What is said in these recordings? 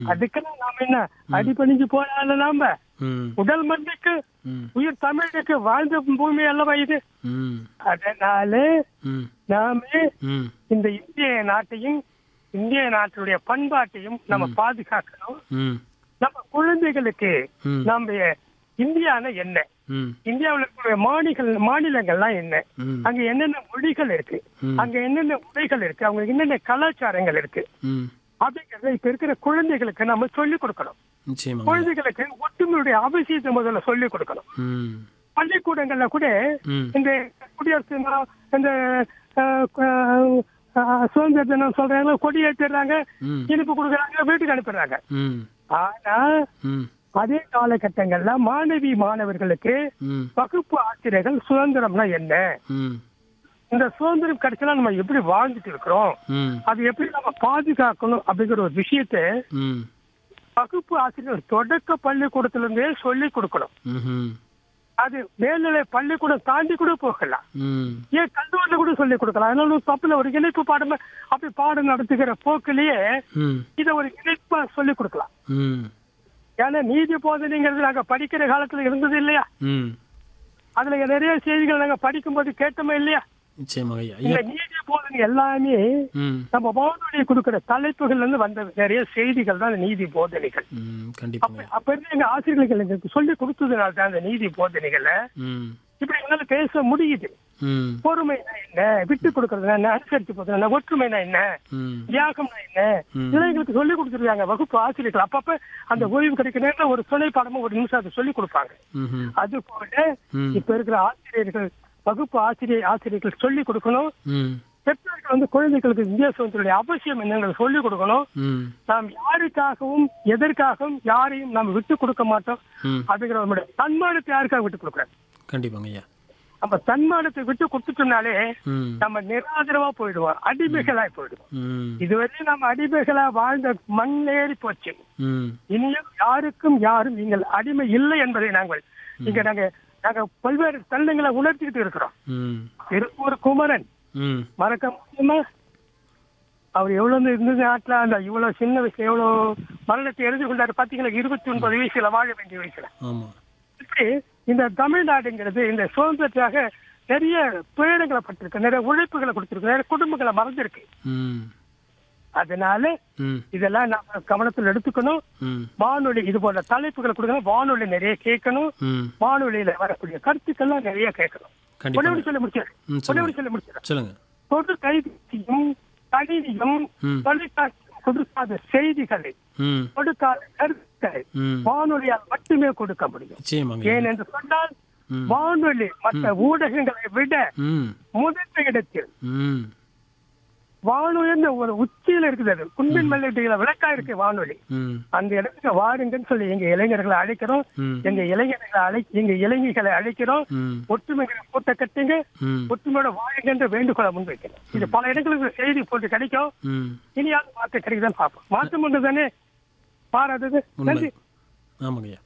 அதுக்கெல்லாம் நாம என்ன அடிபணிஞ்சு போனால நாம ம் உடல் மண்ணுக்கு ம் உயிர் தமிழுக்கு வாழ்ந்த பூமி அல்லவா இது ம் அதனால ம் நாம ம் இந்த இந்திய நாட்டையும் இந்திய நாட்டுடைய பண்பாட்டையும் நம்ம பாதுகாக்கணும் ம் நம்ம குழந்தைகளுக்கு ம். நம்ம இந்தியானா என்ன ம் இந்தியாவில் இருக்கிற மாநில மாநிலங்கள்லாம் என்ன ம் அங்க என்னென்ன மொழிகள் இருக்கு ம். அங்க என்னென்ன உடைகள் இருக்கு அவங்களுக்கு என்னென்ன கலாச்சாரங்கள் இருக்கு ம் அப்படிங்கறத இப்ப இருக்கிற குழந்தைகளுக்கு நம்ம சொல்லிக் கொடுக்கணும் நிச்சயமாங்க குழந்தைகளுக்கு ஒற்றுமையுடைய அவசியத்தை முதல்ல சொல்லிக் கொடுக்கணும் ம் பள்ளிக்கூடங்கள்ல கூட ம் இந்த குடியரசு நா- இந்த அஹ், அஹ், அஹ், சுதந்திர தினம் சொல்றாங்க கொடி ஏற்றிடுறாங்க ம் இனிப்பு கொடுக்குறாங்க வீட்டுக்கு அனுப்பிடுறாங்க ம் ஆனா ம் அதே காலகட்டங்கள்ல மாணவி மாணவர்களுக்கு ம் வகுப்பு ஆசிரியர்கள் சுதந்திரம்னா என்ன ம் இந்த சுதந்திரம் கிடைச்சா நம்ம எப்படி வாழ்ந்துட்டு இருக்கிறோம் ம் அது எப்படி நம்ம பாதுகாக்கணும் அப்படிங்கிற ஒரு விஷயத்த ம் வகுப்பு ஆசிரியர் தொடக்க பள்ளிக்கூடத்துல இருந்தே சொல்லி கொடுக்கணும் ம்ஹும். அது மேல்நிலை பள்ளிக்கூடம் தாண்டி கூட போகலாம் ம் ஏன் கல்லூரில கூட சொல்லி கொடுக்கலாம் அதனால ஒரு தப்புல ஒரு இணைப்பு பாடம் அப்படி பாடம் நடத்துகிற போக்கிலேயே ம் இதை ஒரு இணைப்பா சொல்லி கொடுக்கலாம் ம் ஏன்னா நீதி போதனைங்கிறது நாங்க படிக்கிற காலத்துல இருந்தது இல்லையா ம் அதுல நிறைய செய்திகள் நாங்க படிக்கும்போது கேட்டோமே இல்லையா நிச்சயமாக ஐயா இந்த ஐயா நீதி போதனை எல்லாமே ம் நம்ம வானொலி கொடுக்கிற தலைப்புகள்ல இருந்து வந்த நிறைய செய்திகள் தான் இந்த நீதி போதனைகள் ம் கண்டிப்பாங்க அப்ப இருந்து எங்க ஆசிரியர்கள் எங்களுக்கு சொல்லி கொடுத்ததுனால தான் அந்த நீதி போதனைகளை ம் இப்படி எங்களால பேச முடியுது ம் பொறுமைனா என்ன விட்டு கொடுக்கறதுனா என்ன அனுசரித்து போதுனா என்ன ஒற்றுமைனா என்ன ம் தியாகம்னா என்ன ம். இதெல்லாம் எங்களுக்கு சொல்லி கொடுத்துருக்காங்க வகுப்பு ஆசிரியர்கள் அப்பப்ப அந்த ஓய்வு கிடைக்கிற நேரத்துல ஒரு துணை பாடமா ஒரு நிமிஷம் அதை சொல்லி கொடுப்பாங்க ம்ஹும். அது போல ம். இப்ப இருக்கிற ஆசிரியர்கள் வகுப்பு ஆசிரியர் ஆசிரியர்கள் சொல்லி கொடுக்கணும் ம் பெற்றோர்கள் வந்து குழந்தைகளுக்கு இந்திய சுதந்திரத்துடைய அவசியம் என்னங்கிறத சொல்லி கொடுக்கணும் ம் நாம் யாருக்காகவும் எதற்காகவும் யாரையும் நாம் விட்டு கொடுக்க மாட்டோம் ம் அப்படிங்கிற நம்முடைய தன்மானத்தை யாருக்காக விட்டு கொடுக்குறோம் கண்டிப்பாங்க ஐயா நம்ம தன்மானத்தை விட்டு கொடுத்துட்டோம்னாலே ம் நம்ம நிராதரவா போயிடுவோம் அடிமைகளாய் போயிடுவோம் ம் இதுவரை நம்ம அடிமைகளா வாழ்ந்த மண் ஏறி போச்சு ம் இனியும் யாருக்கும் யாரும் நீங்கள் அடிமை இல்லை என்பதை நாங்கள் இங்க நாங்க நாங்க பல்வேறு தருணங்களை உணர்த்திக்கிட்டு இருக்கிறோம் ம் திருப்பூர் குமரன் ம் மறக்க முடியுமா அவர் எவ்வளவு இருந்தது நாட்டுல அந்த இவ்வளவு சின்ன வயசுல எவ்வளவு மரணத்தை எழுதி கொண்டாரு பாத்தீங்களா இருபத்தி ஒன்பது வயசுல வாழ வேண்டிய வயசுல ஆமாம் இப்படி இந்த தமிழ்நாடுங்கிறது இந்த சுதந்திரத்துக்காக நிறைய துயரங்களை பட்டிருக்கு நிறைய உழைப்புகளை கொடுத்திருக்கு நிறைய குடும்பங்களை மறந்திருக்கு ம் அதனால ம் இதெல்லாம் நாம கவனத்தில் எடுத்துக்கணும் ம் வானொலி இது போன்ற தலைப்புகளை கொடுக்கணும் வானொலி நிறைய கேட்கணும் ம் வானொலியில வரக்கூடிய கருத்துக்கள்லாம் நிறைய கேட்கணும் கண்டிப்பாக ஒன்னே சொல்லி முடிச்சாரு ம் ஒன்னே சொல்லுங்க சொல்லி முடிச்சாரு சொல்லுங்க பொது கைதியும் கணினியும் ம். தொலைக்காட்சி கொடுக்காத செய்திகளை ம் கொடுக்காத கருத்துக்களை ம் வானொலியால் மட்டுமே கொடுக்க முடியும் நிச்சயமாங்க ஐயா. ஏன் என்று சொன்னால் ம். வானொலி மற்ற ஊடகங்களை விட ம் முதன்மை இடத்தில் ம் வானொலின்னு ஒரு உச்சியில இருக்குது அது குன்பின் மல்லிகையில விளக்கா இருக்கு வானொலி ம் அந்த இடத்துக்கு வாருங்கன்னு சொல்லி எங்க இளைஞர்களை அழைக்கிறோம் ம் எங்க இளைஞர்களை அழை எங்க இளைஞர்களை அழைக்கிறோம் ம் ஒற்றுமைகளை கூட்ட கட்டுங்க ம் ஒற்றுமையோட வாழுங்க என்ற வேண்டுகோளை முன்வைக்கணும் இது பல இடங்களுக்கு செய்தி போட்டு கிடைக்கும் ம் இனியாவது மாற்றம் கிடைக்குதான்னு பார்ப்போம் மாற்றம் ஒன்று தானே மாறாதது உண்மை நன்றி ஆமாங்க ஐயா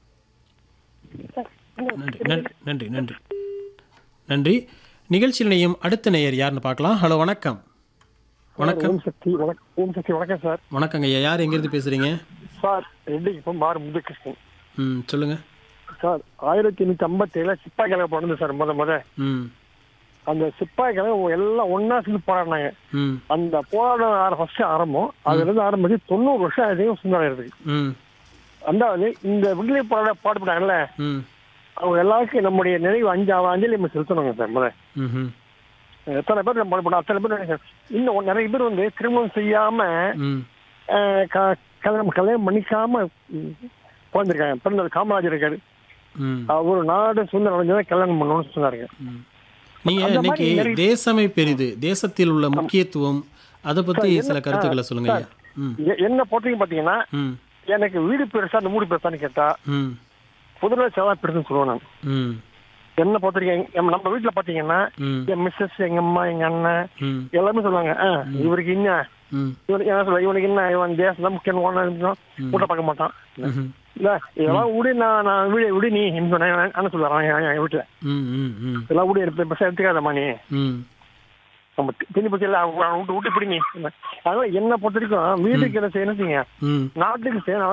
நன்றி நன்றி நன்றி நன்றி நன்றி நிகழ்ச்சியில் இணையும் அடுத்த நேயர் யாருன்னு பார்க்கலாம் ஹலோ வணக்கம் வணக்கம் ஓம் சக்தி வணக்கம் ஓம் சக்தி வணக்கம் சார் வணக்கங்க ஐயா யார் எங்கேருந்து பேசுகிறீங்க சார் ரெண்டு இப்போ மாறு முத்துகிருஷ்ணன் ம் சொல்லுங்கள் சார் ஆயிரத்தி எண்ணூத்தி ஐம்பத்தி ஏழுல சிப்பாய் கழகம் பிறந்து சார் முத முத ம் அந்த சிப்பாய் கழகம் எல்லாம் ஒன்னா சேர்ந்து போராடினாங்க ம் அந்த போராட்டம் ஃபர்ஸ்ட் ஆரம்பம் அதுல இருந்து ஆரம்பிச்சு தொண்ணூறு வருஷம் அதையும் சுந்தரம் இருக்கு ம் அதாவது இந்த விடுதலை போராட பாடுபட்டாங்கல்ல ம் அவங்க எல்லாருக்கும் நம்முடைய நினைவு அஞ்சு அஞ்சலி நம்ம செலுத்தணுங்க சார் முத ம் எத்தனை பேர் நம்ம பாடுபட்டோம் அத்தனை பேர் நினைக்கிறேன். இன்னும் ஒரு நிறைய பேர் வந்து திருமணம் செய்யாம ம் அஹ், க- கல்யாணம் கல்யாணம் பண்ணிக்காம ம், பிறந்திருக்காங்க பிறந்தது காமராஜர் இருக்காரு ம் அவர் நாடு சுதந்திரம் அடைஞ்சதான் கல்யாணம் பண்ணணும்னு சொன்னாருங்க நீங்க அந்த இன்னைக்கு மாதிரி நிறைய- தேசமை பெரிது தேசத்தில் உள்ள முக்கியத்துவம் அதை பத்தி சார், என்ன- சில கருத்துக்களை சொல்லுங்க ஐயா ம் எ- என்ன பொறுத்தவரைக்கும் பாத்தீங்கன்னா ம் எனக்கு வீடு பெருசா அந்த மூடு பெருசான்னு கேட்டா ம் புதுநகை செவ்வாய் பெருசுன்னு சொல்லுவேன் நான் ம் என்ன பொறுத்தவரைக்கும் எங்க- நம்ம- நம்ம வீட்டுல பாத்தீங்கன்னா ம் என் மிஸ்ஸஸ் எங்க அம்மா எங்க அண்ணன் ம் எல்லாமே சொல்லுவாங்க "ஆ, இவருக்கு என்ன ம் இவனுக்கு என்ன சொல்ல இவனுக்கு என்ன இவன் தேசம் தான் முக்கியம் கூட்ட பார்க்க மாட்டான் ம்ஹும். இல்ல இதெல்லாம் விடு நான் நான் வீடு விடு நீ சொன்னேன் சொல்லுவாங்க என் வீட்டுல ம் ம் ம் இதெல்லாம் விடு பெருசா எடுத்துக்காதம்மா நீ ம் நம்ம திணி பத்தி எல்லாம் விட்டு விட்டு பிடிங்க அதனால என்ன பொறுத்த வரைக்கும் வீட்டுக்கு என்ன செய்யணும் செய்யுங்க ம் நாட்டுக்கு செய்யணும்